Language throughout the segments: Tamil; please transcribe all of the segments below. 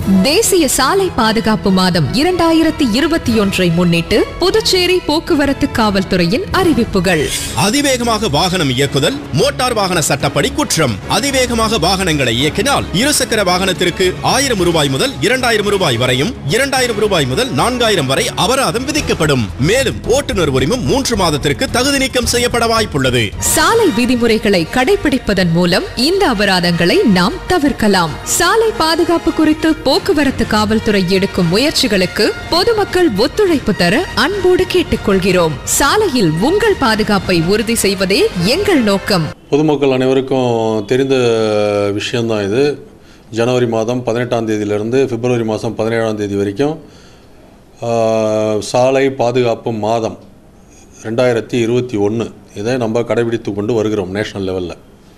தேசிய சாலை பாதுகாப்பு மாதம் இரண்டாயிரத்தி இருபத்தி ஒன்றை முன்னிட்டு புதுச்சேரி போக்குவரத்து காவல்துறையின் அறிவிப்புகள் அதிவேகமாக வாகனம் இயக்குதல் மோட்டார் வாகன சட்டப்படி குற்றம் அதிவேகமாக வாகனங்களை இயக்கினால் இருசக்கர வாகனத்திற்கு ஆயிரம் ரூபாய் முதல் இரண்டாயிரம் ரூபாய் வரையும் இரண்டாயிரம் ரூபாய் முதல் நான்காயிரம் வரை அபராதம் விதிக்கப்படும் மேலும் ஓட்டுநர் உரிமம் மூன்று மாதத்திற்கு தகுதி நீக்கம் செய்யப்பட வாய்ப்புள்ளது சாலை விதிமுறைகளை கடைபிடிப்பதன் மூலம் இந்த அபராதங்களை நாம் தவிர்க்கலாம் சாலை பாதுகாப்பு குறித்து போக்குவரத்து காவல்துறை எடுக்கும் முயற்சிகளுக்கு பொதுமக்கள் ஒத்துழைப்பு தர அன்போடு கேட்டுக்கொள்கிறோம் சாலையில் உங்கள் பாதுகாப்பை உறுதி செய்வதே எங்கள் நோக்கம் பொதுமக்கள் அனைவருக்கும் தெரிந்த விஷயம்தான் இது ஜனவரி மாதம் பதினெட்டாம் தேதியிலிருந்து பிப்ரவரி மாதம் பதினேழாம் தேதி வரைக்கும் ஆஹ், சாலை பாதுகாப்பு மாதம் ரெண்டாயிரத்தி இருபத்தி ஒன்று இதை நம்ம கடைபிடித்து கொண்டு வருகிறோம் நேஷனல் லெவலில்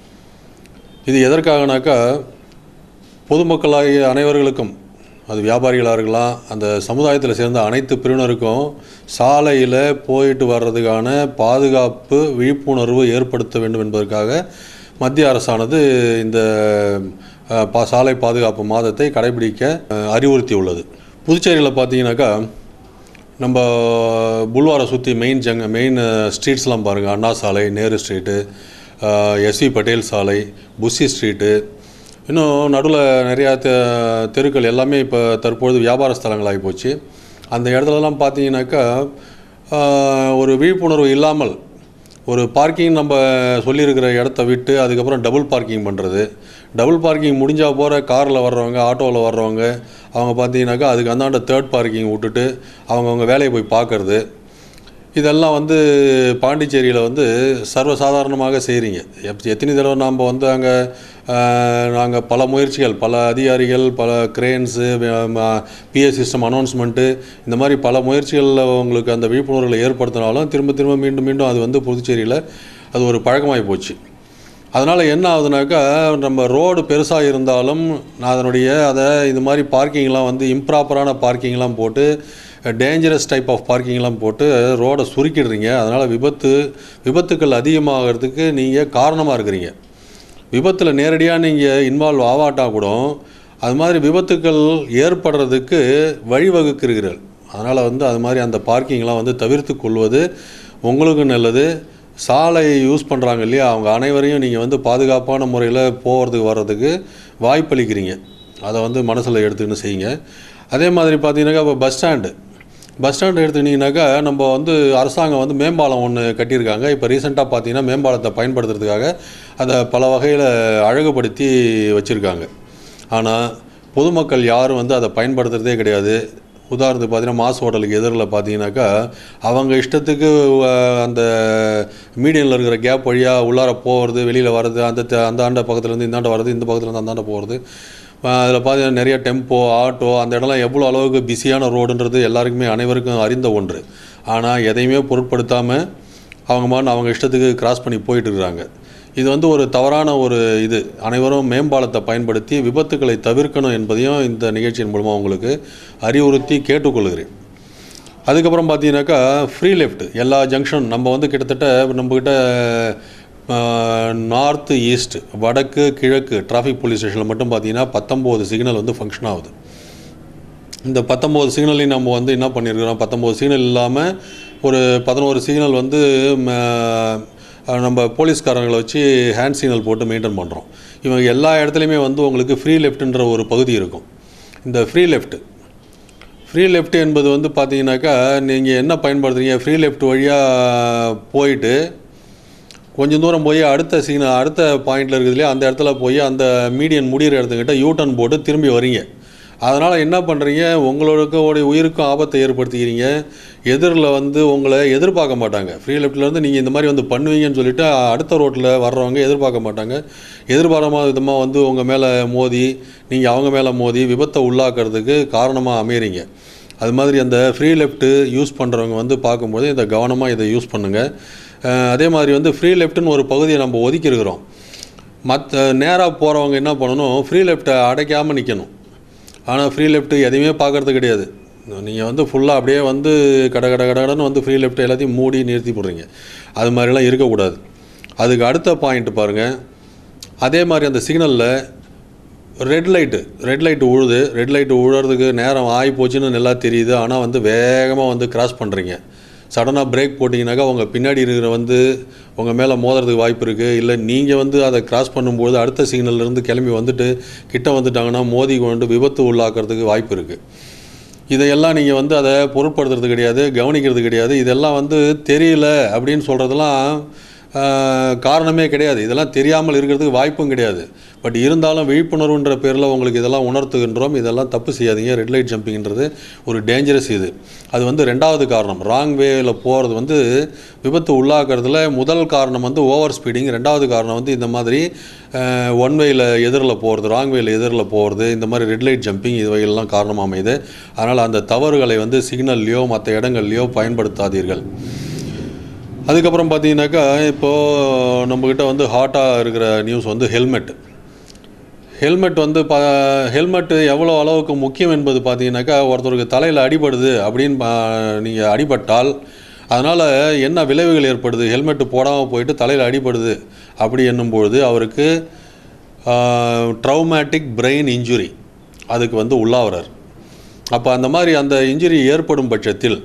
இது எதற்காகனாக்கா பொதுமக்களாகிய அனைவர்களுக்கும் அது வியாபாரிகளாக இருக்கலாம் அந்த சமுதாயத்தில் சேர்ந்த அனைத்து பிரிவினருக்கும் சாலையில் போயிட்டு வர்றதுக்கான பாதுகாப்பு விழிப்புணர்வு ஏற்படுத்த வேண்டும் என்பதற்காக மத்திய அரசானது இந்த அஹ், பா சாலை பாதுகாப்பு மாதத்தை கடைபிடிக்க அஹ், அறிவுறுத்தியுள்ளது புதுச்சேரியில் பார்த்தீங்கன்னாக்கா நம்ம புல்வாரை சுற்றி மெயின் ஜங் மெயின் ஸ்ட்ரீட்ஸ்லாம் பாருங்கள் அண்ணா சாலை நேரு ஸ்ட்ரீட்டு எஸ்வி பட்டேல் சாலை புஷி ஸ்ட்ரீட்டு இன்னும் நடுவில் நிறையா தெ தெருக்கள் எல்லாமே இப்போ தற்பொழுது வியாபார ஸ்தலங்களாகி போச்சு அந்த இடத்துலலாம் பார்த்தீங்கன்னாக்கா ஆஹ், ஒரு விழிப்புணர்வு இல்லாமல் ஒரு பார்க்கிங் நம்ம சொல்லியிருக்கிற இடத்த விட்டு அதுக்கப்புறம் டபுள் பார்க்கிங் பண்ணுறது டபுள் பார்க்கிங் முடிஞ்சால் போகிற காரில் வர்றவங்க ஆட்டோவில் வர்றவங்க அவங்க பார்த்தீங்கன்னாக்கா அதுக்கு அந்தாண்ட தேர்ட் பார்க்கிங் விட்டுட்டு அவங்கவுங்க வேலையை போய் பார்க்கறது இதெல்லாம் வந்து பாண்டிச்சேரியில் வந்து சர்வசாதாரணமாக செய்கிறீங்க எப் எத்தனை தடவை நாம் வந்து அங்கே நாங்கள் பல முயற்சிகள் பல அதிகாரிகள் பல கிரேன்ஸு பிஎஸ் சிஸ்டம் அனௌன்ஸ்மெண்ட்டு இந்த மாதிரி பல முயற்சிகளில் உங்களுக்கு அந்த விழிப்புணர்வுகளை ஏற்படுத்தினாலும் திரும்ப திரும்ப மீண்டும் மீண்டும் அது வந்து புதுச்சேரியில் அது ஒரு பழக்கமாகி போச்சு அதனால் என்ன ஆகுதுனாக்கா நம்ம ரோடு பெருசாக இருந்தாலும் நான் அதனுடைய அதை இது மாதிரி பார்க்கிங்லாம் வந்து இம்ப்ராப்பரான பார்க்கிங்லாம் போட்டு டேஞ்சரஸ் டைப் ஆஃப் பார்க்கிங்லாம் போட்டு ரோடை சுருக்கிடுறீங்க அதனால் விபத்து விபத்துக்கள் அதிகமாகிறதுக்கு நீங்கள் காரணமாக இருக்கிறீங்க விபத்தில் நேரடியாக நீங்கள் இன்வால்வ் ஆகாட்டா கூட அது மாதிரி விபத்துக்கள் ஏற்படுறதுக்கு வழிவகுக்கிறீர்கள் அதனால் வந்து அது மாதிரி அந்த பார்க்கிங்லாம் வந்து தவிர்த்து கொள்வது உங்களுக்கும் நல்லது சாலை யூஸ் பண்ணுறாங்க இல்லையா அவங்க அனைவரையும் நீங்கள் வந்து பாதுகாப்பான முறையில் போகிறதுக்கு வர்றதுக்கு வாய்ப்பளிக்கிறீங்க அதை வந்து மனசில் எடுத்துக்கின்னு செய்யுங்க அதே மாதிரி பார்த்தீங்கன்னாக்கா இப்போ பஸ் ஸ்டாண்டு பஸ் ஸ்டாண்ட் எடுத்துக்கிட்டிங்கனாக்கா நம்ம வந்து அரசாங்கம் வந்து மேம்பாலம் ஒன்று கட்டியிருக்காங்க இப்போ ரீசெண்டாக பார்த்தீங்கன்னா மேம்பாலத்தை பயன்படுத்துறதுக்காக அதை பல வகையில் அழகுபடுத்தி வச்சுருக்காங்க ஆனால் பொதுமக்கள் யாரும் வந்து அதை பயன்படுத்துகிறதே கிடையாது உதாரணத்துக்கு பார்த்தீங்கன்னா மாஸ் ஹோட்டலுக்கு எதிரில் பார்த்தீங்கன்னாக்கா அவங்க இஷ்டத்துக்கு அஹ், அந்த மீடியனில் இருக்கிற கேப் வழியாக உள்ளார போகிறது வெளியில் வர்றது அந்த த- அந்த ஆண்ட பக்கத்துலேருந்து இந்தாண்ட வர்றது இந்த பக்கத்துலேருந்து அந்தாண்ட போகிறது அதில் பார்த்தீங்கன்னா நிறைய டெம்போ ஆட்டோ அந்த இடம்லாம் எவ்வளோ அளவுக்கு பிஸியான ரோடுன்றது எல்லாருக்குமே அனைவருக்கும் அறிந்த ஒன்று ஆனால் எதையுமே பொருட்படுத்தாமல் அவங்க மான் அவங்க இஷ்டத்துக்கு கிராஸ் பண்ணி போயிட்டு இருக்கிறாங்க இது வந்து ஒரு தவறான ஒரு இது அனைவரும் மேம்பாலத்தை பயன்படுத்தி விபத்துக்களை தவிர்க்கணும் என்பதையும் இந்த நிகழ்ச்சியின் மூலமாக உங்களுக்கு அறிவுறுத்தி கேட்டுக்கொள்கிறேன் அதுக்கப்புறம் பார்த்தீங்கன்னாக்கா ஃப்ரீ லெஃப்ட் எல்லா ஜங்ஷன் நம்ம வந்து கிட்டத்தட்ட நம்மக்கிட்ட நார்த்து ஈஸ்ட் வடக்கு கிழக்கு டிராஃபிக் போலீஸ் ஸ்டேஷனில் மட்டும் பார்த்தீங்கன்னா பத்தொம்போது சிக்னல் வந்து ஃபங்க்ஷன் ஆகுது இந்த பத்தொம்போது சிக்னலையும் நம்ம வந்து என்ன பண்ணியிருக்கிறோம் பத்தொம்போது சிக்னல் இல்லாமல் ஒரு பதினோரு சிக்னல் வந்து ம, அஹ், நம்ம போலீஸ்காரங்களை வச்சு ஹேண்ட் சிக்னல் போட்டு மெயின்டைன் பண்ணுறோம் இவங்க எல்லா இடத்துலையுமே வந்து உங்களுக்கு ஃப்ரீ லெஃப்ட்ன்ற ஒரு பகுதி இருக்கும் இந்த ஃப்ரீ லெஃப்ட் ஃப்ரீ லெஃப்ட் என்பது வந்து பார்த்தீங்கன்னாக்கா நீங்கள் என்ன பயன்படுத்துறீங்க ஃப்ரீ லெஃப்ட் வழியாக போயிட்டு கொஞ்சம் தூரம் போய் அடுத்த சிக்னல் அடுத்த பாயிண்டில் இருக்குது இல்லையா அந்த இடத்துல போய் அந்த மீடியன் முடிகிற இடத்துக்கிட்ட யூ டர்ன் போட்டு திரும்பி வரீங்க அதனால் என்ன பண்ணுறீங்க உங்களுக்கு உடைய உயிருக்கும் ஆபத்தை ஏற்படுத்திக்கிறீங்க எதிரில் வந்து உங்களை எதிர்பார்க்க மாட்டாங்க ஃப்ரீ லெஃப்ட்லேருந்து நீங்கள் இந்த மாதிரி வந்து பண்ணுவீங்கன்னு சொல்லிட்டு அடுத்த ரோட்டில் வர்றவங்க எதிர்பார்க்க மாட்டாங்க எதிர்பாராத விதமாக வந்து உங்கள் மேலே மோதி நீங்கள் அவங்க மேலே மோதி விபத்தை உள்ளாக்குறதுக்கு காரணமாக அமையறீங்க அது மாதிரி அந்த ஃப்ரீ லெஃப்ட்டு யூஸ் பண்ணுறவங்க வந்து பார்க்கும்போது இதை கவனமாக இதை யூஸ் பண்ணுங்கள் அஹ் அதே மாதிரி வந்து ஃப்ரீ லெஃப்ட்னு ஒரு பகுதியை நம்ம ஒதுக்கியிருக்கிறோம் மற்ற நேராக போகிறவங்க என்ன பண்ணணும் ஃப்ரீ லெஃப்ட்டை அடைக்காமல் நிற்கணும் ஆனால் ஃப்ரீ லெஃப்ட்டு எதையுமே பார்க்கறது கிடையாது நீங்கள் வந்து ஃபுல்லாக அப்படியே வந்து கட கட கடன்னு வந்து ஃப்ரீ லெஃப்ட் எல்லாத்தையும் மூடி நிறுத்தி போடுறீங்க அது மாதிரிலாம் இருக்கக்கூடாது அதுக்கு அடுத்த பாயிண்ட் பாருங்கள் அதே மாதிரி அந்த சிக்னலில் ரெட் லைட்டு ரெட் லைட்டு உழுது ரெட் லைட்டு உழுறதுக்கு நேரம் ஆகி போச்சுன்னு நல்லா தெரியுது ஆனால் வந்து வேகமாக வந்து கிராஸ் பண்ணுறீங்க சடனாக பிரேக் போட்டிங்கனாக்கா உங்கள் பின்னாடி இருக்கிற வந்து உங்கள் மேலே மோதுறதுக்கு வாய்ப்பு இருக்குது இல்லை நீங்கள் வந்து அதை கிராஸ் பண்ணும்போது அடுத்த சிக்னல்லேருந்து கிளம்பி வந்துட்டு கிட்ட வந்துட்டாங்கன்னா மோதி கொண்டு விபத்து உள்ளாக்கிறதுக்கு வாய்ப்பு இருக்குது இதையெல்லாம் நீங்கள் வந்து அதை பொருட்படுத்துறது கிடையாது கவனிக்கிறது கிடையாது இதெல்லாம் வந்து தெரியல அப்படின்னு சொல்கிறதெல்லாம் காரணமே கிடையாது இதெல்லாம் தெரியாமல் இருக்கிறதுக்கு வாய்ப்பும் கிடையாது பட் இருந்தாலும் விழிப்புணர்வுன்ற பேரில் உங்களுக்கு இதெல்லாம் உணர்த்துகின்றோம் இதெல்லாம் தப்பு செய்யாதீங்க ரெட் லைட் ஜம்பிங்ன்றது ஒரு டேஞ்சரஸ் இது அது வந்து ரெண்டாவது காரணம் ராங் வேல போகிறது வந்து விபத்து உள்ளாக்குறதுல முதல் காரணம் வந்து ஓவர் ஸ்பீடிங் ரெண்டாவது காரணம் வந்து இந்த மாதிரி ஒன் வேயில் எதிரில் போகிறது ராங் வேயில் எதிரில் போகிறது இந்த மாதிரி ரெட் லைட் ஜம்பிங் இவையெல்லாம் காரணமாக அமையுது அதனால் அந்த தவறுகளை வந்து சிக்னல்லையோ மற்ற இடங்கள்லையோ பயன்படுத்தாதீர்கள் அதுக்கப்புறம் பார்த்தீங்கன்னாக்கா இப்போது நம்மக்கிட்ட வந்து ஹாட்டாக இருக்கிற நியூஸ் வந்து ஹெல்மெட் ஹெல்மெட் வந்து பா ஹெல்மெட்டு எவ்வளோ அளவுக்கு முக்கியம் என்பது பார்த்தீங்கன்னாக்கா ஒருத்தருக்கு தலையில் அடிபடுது அப்படின்னு நீங்கள் அடிபட்டால் அதனால் என்ன விளைவுகள் ஏற்படுது ஹெல்மெட்டு போடாமல் போயிட்டு தலையில் அடிபடுது அப்படி என்னும்பொழுது அவருக்கு ட்ரௌமேட்டிக் பிரெயின் இன்ஜுரி அதுக்கு வந்து உள்ளாகிறார் அப்போ அந்த மாதிரி அந்த இன்ஜுரி ஏற்படும் பட்சத்தில்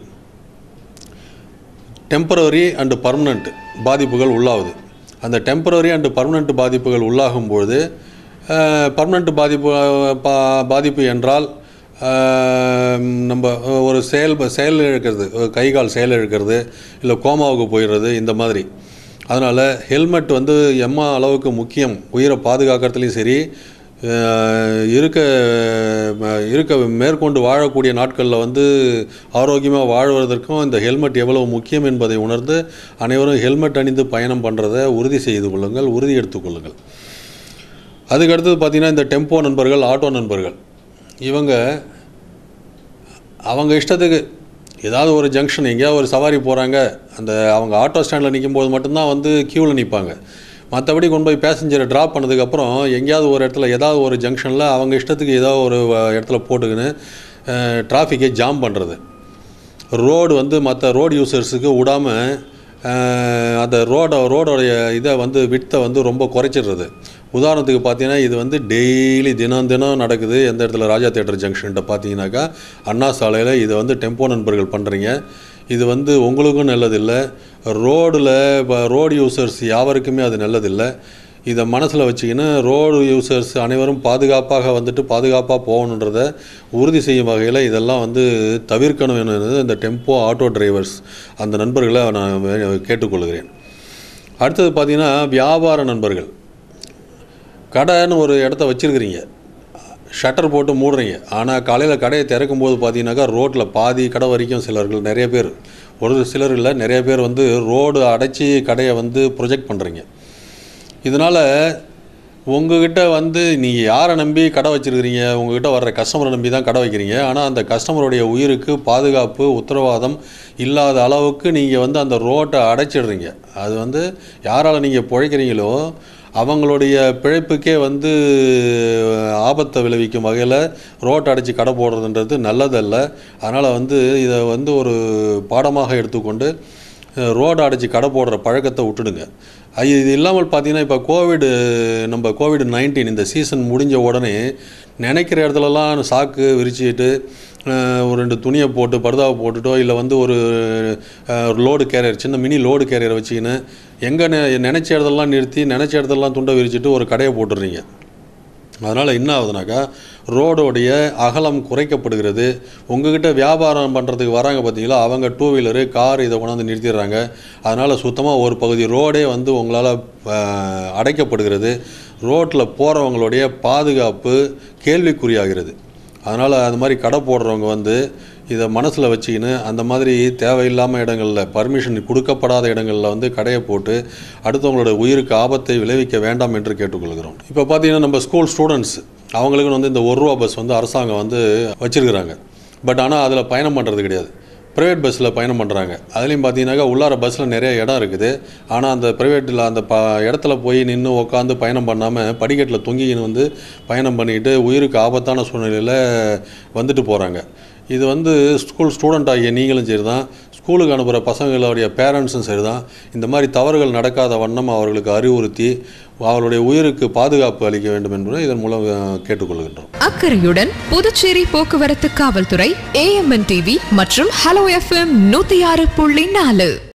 டெம்பரரி அண்டு பர்மனண்ட் பாதிப்புகள் உள்ளாகுது அந்த டெம்பரரி அண்டு பர்மனண்ட் பாதிப்புகள் உள்ளாகும் பொழுது பர்மனண்ட் பாதிப்பு பா பாதிப்பு என்றால் அஹ், நம்ம ஒரு செயல் செயல் இழக்கிறது கை கால் செயல் இழக்கிறது இல்லை கோமாவுக்கு போயிடுறது இந்த மாதிரி அதனால் ஹெல்மெட் வந்து எம்மா அளவுக்கு முக்கியம் உயிரை பாதுகாக்கிறதுலையும் சரி அஹ், இருக்க அஹ், இருக்க மேற்கொண்டு வாழக்கூடிய நாட்களில் வந்து ஆரோக்கியமாக வாழ்வதற்கும் இந்த ஹெல்மெட் எவ்வளவு முக்கியம் என்பதை உணர்ந்து அனைவரும் ஹெல்மெட் அணிந்து பயணம் பண்ணுறதை உறுதி செய்து கொள்ளுங்கள் உறுதி எடுத்துக்கொள்ளுங்கள் அதுக்கு அடுத்தது பார்த்திங்கன்னா இந்த டெம்போ நண்பர்கள் ஆட்டோ நண்பர்கள் இவங்க அவங்க இஷ்டத்துக்கு ஏதாவது ஒரு ஜங்ஷன் எங்கேயாவது ஒரு சவாரி போகிறாங்க அந்த அவங்க ஆட்டோ ஸ்டாண்டில் நிற்கும்போது மட்டும்தான் வந்து க்யூவில் நிற்பாங்க மற்றபடி கொண்டு போய் பேசஞ்சரை ட்ராப் பண்ணதுக்கப்புறம் எங்கேயாவது ஒரு இடத்துல ஏதாவது ஒரு ஜங்ஷனில் அவங்க இஷ்டத்துக்கு ஏதாவது ஒரு அஹ், இடத்துல போட்டுக்கின்னு டிராஃபிக்கை ஜாம் பண்ணுறது ரோடு வந்து மற்ற ரோடு யூசர்ஸுக்கு விடாமல் அந்த ரோட ரோடோடைய இதை வந்து விட்டை வந்து ரொம்ப குறைச்சிடுறது உதாரணத்துக்கு பார்த்தீங்கன்னா இது வந்து டெய்லி தினம் தினம் நடக்குது எந்த இடத்துல ராஜா தேட்டர் ஜங்ஷன்கிட்ட பார்த்தீங்கன்னாக்கா அண்ணா சாலையில் இதை வந்து டெம்போ நண்பர்கள் பண்ணுறீங்க இது வந்து உங்களுக்கும் நல்லதில்லை ரோடில் இப்போ ரோடு யூசர்ஸ் யாவருக்குமே அது நல்லதில்லை இதை மனசில் வச்சுக்கின்னு ரோடு யூசர்ஸ் அனைவரும் பாதுகாப்பாக வந்துட்டு பாதுகாப்பாக போகணுன்றதை உறுதி செய்யும் வகையில் இதெல்லாம் வந்து தவிர்க்கணும் என்னது இந்த டெம்போ ஆட்டோ டிரைவர்ஸ் அந்த நண்பர்களை நான் வே- கேட்டுக்கொள்கிறேன் அடுத்தது பார்த்திங்கன்னா வியாபார நண்பர்கள் கடைன்னு ஒரு இடத்த வச்சுருக்கிறீங்க ஷட்டர் போட்டு மூடுறீங்க ஆனால் காலையில் கடையை திறக்கும் போது பார்த்தீங்கன்னாக்கா ரோட்டில் பாதி கடை வரைக்கும் சிலர்கள் நிறைய பேர் ஒரு சிலர் இல்லை நிறைய பேர் வந்து ரோடு அடைச்சி கடையை வந்து ப்ரொஜெக்ட் பண்ணுறீங்க இதனால் உங்ககிட்ட வந்து நீங்கள் யாரை நம்பி கடை வச்சுருக்கிறீங்க உங்ககிட்ட வர்ற கஸ்டமரை நம்பி தான் கடை வைக்கிறீங்க ஆனால் அந்த கஸ்டமருடைய உயிருக்கு பாதுகாப்பு உத்தரவாதம் இல்லாத அளவுக்கு நீங்கள் வந்து அந்த ரோட்டை அடைச்சிடுறீங்க அது வந்து யாரால் நீங்கள் பிழைக்கிறீங்களோ அவங்களுடைய பிழைப்புக்கே வந்து ஆபத்தை விளைவிக்கும் வகையில் ரோட்டை அடைச்சி கடை போடுறதுன்றது நல்லதல்ல அதனால் வந்து இதை வந்து ஒரு பாடமாக எடுத்துக்கொண்டு ரோடு அடைச்சி கடை போடுற பழக்கத்தை விட்டுடுங்க ஐ- இது இல்லாமல் பார்த்தீங்கன்னா இப்போ கோவிடு நம்ம கோவிட் நைன்டீன் இந்த சீசன் முடிஞ்ச உடனே நினைக்கிற இடத்துலலாம் சாக்கு விரிச்சிட்டு அஹ், ஒரு ரெண்டு துணியை போட்டு பர்தாவை போட்டுட்டோ இல்லை வந்து ஒரு லோடு கேரியர் சின்ன மினி லோடு கேரியரை வச்சுக்கின்னு எங்கே நினச்ச இடத்தெல்லாம் நிறுத்தி நினச்ச இடத்தெல்லாம் துண்டை விரிச்சிட்டு ஒரு கடையை போட்டுடுறீங்க அதனால் என்ன ஆகுதுனாக்கா ரோடோடைய அகலம் குறைக்கப்படுகிறது உங்ககிட்ட வியாபாரம் பண்ணுறதுக்கு வராங்க பார்த்தீங்களா அவங்க டூ வீலரு கார் இதை கொண்டாந்து நிறுத்திடுறாங்க அதனால் சுத்தமாக ஒரு பகுதி ரோடே வந்து உங்களால் அடைக்கப்படுகிறது ரோட்டில் போகிறவங்களுடைய பாதுகாப்பு கேள்விக்குறியாகிறது அதனால் அந்த மாதிரி கடை போடுறவங்க வந்து இதை மனசில் வச்சுக்கின்னு அந்த மாதிரி தேவையில்லாமல் இடங்களில் பர்மிஷன் கொடுக்கப்படாத இடங்களில் வந்து கடையை போட்டு அடுத்தவங்களோட உயிருக்கு ஆபத்தை விளைவிக்க வேண்டாம் என்று கேட்டுக்கொள்கிறோம் இப்போ பார்த்தீங்கன்னா நம்ம ஸ்கூல் ஸ்டூடெண்ட்ஸ் அவங்களுக்குன்னு வந்து இந்த ஒரு ரூபா பஸ் வந்து அரசாங்கம் வந்து வச்சுருக்கிறாங்க பட் ஆனால் அதில் பயணம் பண்ணுறது கிடையாது ப்ரைவேட் பஸ்ஸில் பயணம் பண்ணுறாங்க அதுலேயும் பார்த்தீங்கன்னாக்கா உள்ளார பஸ்ஸில் நிறைய இடம் இருக்குது ஆனால் அந்த ப்ரைவேட்டில் அந்த ப இடத்துல போய் நின்று உட்காந்து பயணம் பண்ணாமல் படிக்கட்டில் தொங்கிக்கின்னு வந்து பயணம் பண்ணிக்கிட்டு உயிருக்கு ஆபத்தான சூழ்நிலையில் வந்துட்டு போகிறாங்க இது வந்து ஸ்கூல் ஸ்டூடெண்ட் ஆகிய நீங்களும் சரி தான் ஸ்கூலுக்கு அனுப்புகிற பசங்களுடைய பேரண்ட்ஸும் சரி தான் இந்த மாதிரி தவறுகள் நடக்காத வண்ணம் அவர்களுக்கு அறிவுறுத்தி அவர்களுடைய உயிருக்கு பாதுகாப்பு அளிக்க வேண்டும் என்பதை இதன் மூலம் அஹ், கேட்டுக்கொள்கின்றோம் அக்கறையுடன் புதுச்சேரி போக்குவரத்து காவல்துறை ஏஎம்என் டிவி மற்றும் ஹலோ எஃப்எம் நூத்தி ஆறு புள்ளி நாலு